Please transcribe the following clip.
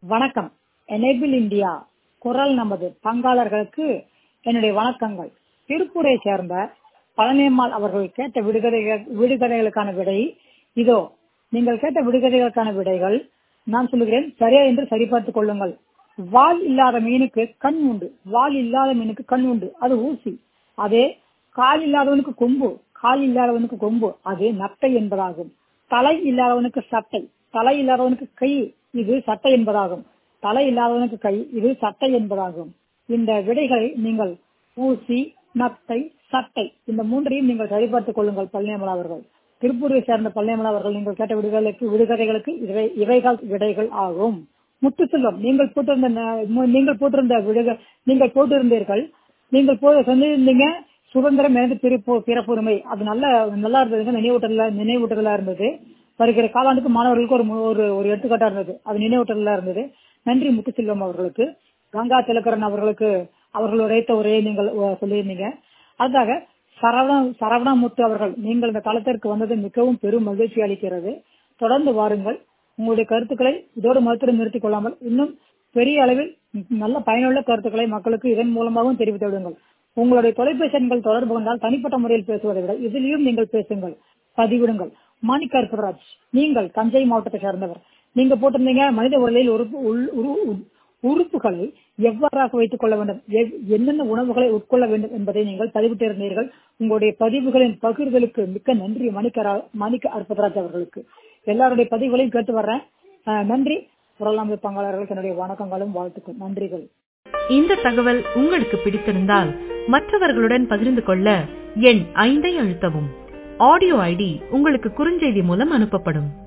வணக்கம் enable India குரல் நமது பங்காளர்களுக்கு என்னுடைய வணக்கங்கள் திருப்பூரை சேர்ந்த பழனியம்மாள் அவர்கள் கேட்ட விடுகதைகள் விடுகதைகளுக்கான விடை இதோ நீங்கள் கேட்ட விடுகதைகளுக்கான விடைகள் நான் சொல்லுகிறேன் சரியா என்று சரிபார்த்துக் கொள்ளுங்கள் வால் இல்லாத மீனுக்கு கண் உண்டு வால் இல்லாத மீனுக்கு கண் உண்டு அது ஊசி அதே கால் இல்லாதவனுக்கு கொம்பு கால் இல்லாதவனுக்கு கொம்பு அது நட்டை என்பதாகும் தலை இல்லாதவனுக்கு சட்டை தலை இல்லாதவனுக்கு கை இது சட்டை என்பதாகும் தலை இல்லாதவனுக்கு கை இது சட்டை என்பதாகும் இந்த விடைகளை நீங்கள் ஊசி நத்தை சட்டை இந்த மூன்றையும் நீங்கள் சரிபார்த்துக் கொள்ளுங்கள் பழனியமலா அவர்கள் திருப்பூரை சேர்ந்த பழனியமலா அவர்கள் நீங்கள் கேட்ட விடுதலைக்கு விடுகதைகளுக்கு இவை இவைகள் விடைகள் ஆகும் முத்துசெல்வம் நீங்கள் போட்டிருந்த ந- நீங்கள் போட்டிருந்த விடுக நீங்கள் போட்டிருந்தீர்கள் நீங்கள் போ சொல்லியிருந்தீங்க சுதந்திரம் எனது பிறப்பு பிறப்புரிமை அது நல்ல நல்லா இருந்ததுங்க நினைவூட்டல நினைவூட்டலா இருந்தது வருகிற காலாண்டுக்கு மாணவர்களுக்கு ஒரு மு- ஒரு ஒரு எடுத்துக்காட்டா இருந்தது அது நினைவூட்டலா இருந்தது நன்றி முத்துசெல்வம் அவர்களுக்கு கங்கா திலகரன் அவர்களுக்கு அவர்கள் உரைத்த உரையை நீங்கள் அஹ், சொல்லியிருந்தீங்க அடுத்தாக சரவண சரவணமுத்து அவர்கள் நீங்கள் இந்த தளத்திற்கு வந்தது மிகவும் பெரும் மகிழ்ச்சி அளிக்கிறது தொடர்ந்து வாருங்கள் உங்களுடைய கருத்துக்களை இதோடு மாத்திரம் நிறுத்திக் கொள்ளாமல் இன்னும் பெரிய அளவில் நல்ல பயனுள்ள கருத்துக்களை மக்களுக்கு இதன் மூலமாகவும் தெரிவித்து விடுங்கள் உங்களுடைய தொலைபேசி எண்கள் தொடர்பு கொண்டால் தனிப்பட்ட முறையில் பேசுவதை விட இதிலையும் நீங்கள் பேசுங்கள் பதிவிடுங்கள் மாணிக்க அற்பராஜ் நீங்கள் தஞ்சை மாவட்டத்தை சேர்ந்தவர் நீங்க போட்டிருந்தீங்க மனித உடலில் உறுப்பு உள்- உரு- உ- உறுப்புகளை எவ்வாறாக வைத்துக் கொள்ள வேண்டும் எவ்- என்னென்ன உணவுகளை உட்கொள்ள வேண்டும் என்பதை நீங்கள் பதிவிட்டிருந்தீர்கள் உங்களுடைய பதிவுகளின் பகிர்தலுக்கு மிக்க நன்றி மணிக்க ரா- மாணிக்க அற்பராஜ் அவர்களுக்கு எல்லாருடைய பதிவுகளையும் கேட்டு வர்றேன் அஹ், நன்றி குரலாமை பங்காளர்களுக்கு என்னுடைய வணக்கங்களும் வாழ்த்துக்கள் நன்றிகள் இந்த தகவல் உங்களுக்கு பிடித்திருந்தால் மற்றவர்களுடன் பகிர்ந்து கொள்ள எண் ஐந்தை அழுத்தவும் ஆடியோ ஐடி உங்களுக்கு குறுஞ்செய்தி மூலம் அனுப்பப்படும்